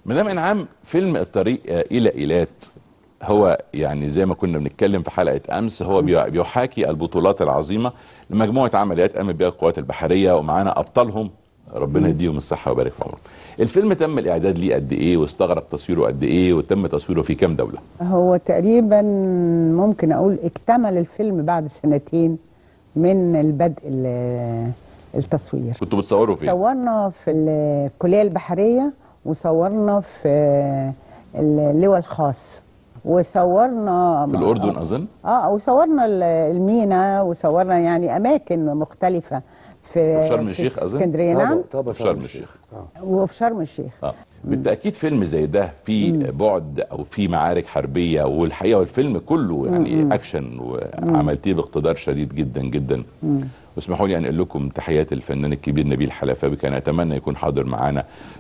مدام انعام فيلم الطريق الى ايلات هو يعني زي ما كنا بنتكلم في حلقه امس هو بي- بيحاكي البطولات العظيمه لمجموعه عمليات قامت بها القوات البحريه ومعانا ابطالهم ربنا يديهم الصحه ويبارك في عمرهم. الفيلم تم الاعداد ليه قد ايه واستغرق تصويره قد ايه وتم تصويره في كام دوله؟ هو تقريبا ممكن اقول اكتمل الفيلم بعد سنتين من البدء ال- التصوير كنتوا بتصوروا فين؟ صورنا في الكلية البحرية وصورنا في اللواء الخاص وصورنا في الاردن اظن؟ اه وصورنا ال- المينا وصورنا يعني اماكن مختلفة في وفي شرم في الشيخ أظن؟ اسكندريه نعم طبعا في شرم الشيخ. وفي شرم الشيخ اه بالتاكيد فيلم زي ده فيه بعد او فيه معارك حربيه والحقيقه والفيلم كله يعني اكشن وعملتيه باقتدار شديد جدا جدا واسمحوا لي انقل لكم تحيات الفنان الكبير نبيل حلفاوي كان اتمنى يكون حاضر معانا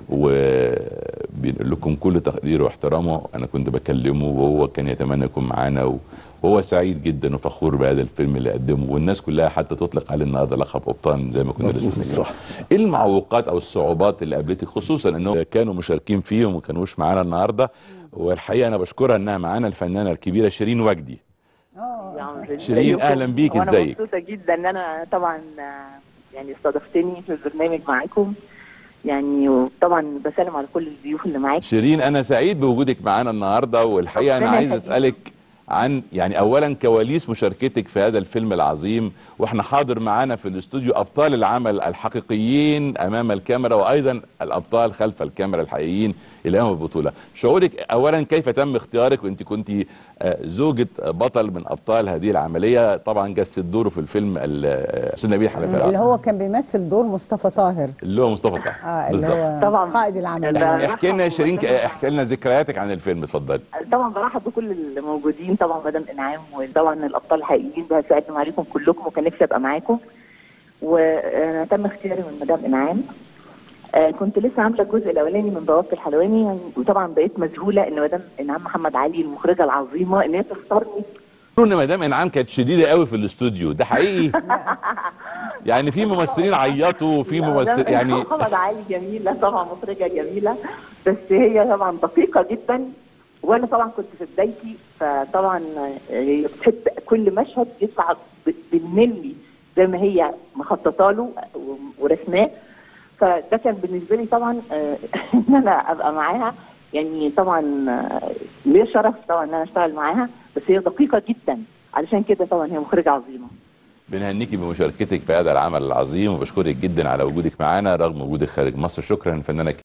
وبينقل لكم كل تقديره واحترامه انا كنت بكلمه وهو كان يتمنى يكون معانا و- وهو سعيد جدا وفخور بهذا الفيلم اللي قدمه والناس كلها حتى تطلق عليه النهارده لقب قبطان زي ما كنا مظبوط، لسه صح. بنتكلم. ايه المعوقات او الصعوبات اللي قابلتك خصوصا انهم كانوا مشاركين فيه وما كانوش معانا النهارده والحقيقه انا بشكرها انها معانا الفنانه الكبيره شيرين وجدي شيرين، أهلاً بيك، وانا إزيك؟ مبسوطه جدا ان انا طبعا آه، يعني استضفتني في البرنامج معاكم يعني وطبعا بسلم على كل الضيوف اللي معاك شيرين انا سعيد بوجودك معانا النهارده والحقيقه انا ربنا عايز يخليك. اسالك عن يعني اولا كواليس مشاركتك في هذا الفيلم العظيم واحنا حاضر معانا في الاستوديو ابطال العمل الحقيقيين امام الكاميرا وايضا الابطال خلف الكاميرا الحقيقيين اللي قاموا بالبطوله شعورك اولا كيف تم اختيارك وانت كنت آه، زوجة بطل من ابطال هذه العمليه طبعا جسد دوره في الفيلم ال- آه، استاذ نبيل اللي حلفاء هو كان بيمثل دور مصطفى طاهر اللي هو مصطفى طه اه اللي بالظبط هو طبعاً. قائد العمل ده- احكي لنا يا شيرين طبعاً. احكي لنا ذكرياتك عن الفيلم اتفضلي طبعا برحب بكل الموجودين طبعا مدام انعام وطبعا الابطال الحقيقيين بسلم عليكم كلكم وكان نفسي ابقى معاكم وتم اختياري من مدام انعام آه، كنت لسه عامله الجزء الاولاني من بوابه الحلواني يعني وطبعا بقيت مذهوله ان مدام انعام محمد علي المخرجه العظيمه ان هي تختارني ان مدام انعام كانت شديده قوي في الاستوديو ده حقيقي يعني في ممثلين عيطوا وفي لا، ممثل مدام يعني محمد علي جميله طبعا مخرجه جميله بس هي طبعا دقيقه جدا وانا طبعا كنت في بدايتي فطبعا هي بتحب كل مشهد يطلع ب- بالملي زي ما هي مخططه له ورسماه فده كان بالنسبه لي طبعا آه، ان انا ابقى معاها يعني طبعا آه، ليا شرف طبعا ان انا اشتغل معاها بس هي دقيقه جدا علشان كده طبعا هي مخرجه عظيمه بنهنيكي بمشاركتك في هذا العمل العظيم وبشكرك جدا على وجودك معانا رغم وجودك خارج مصر شكرا فنانة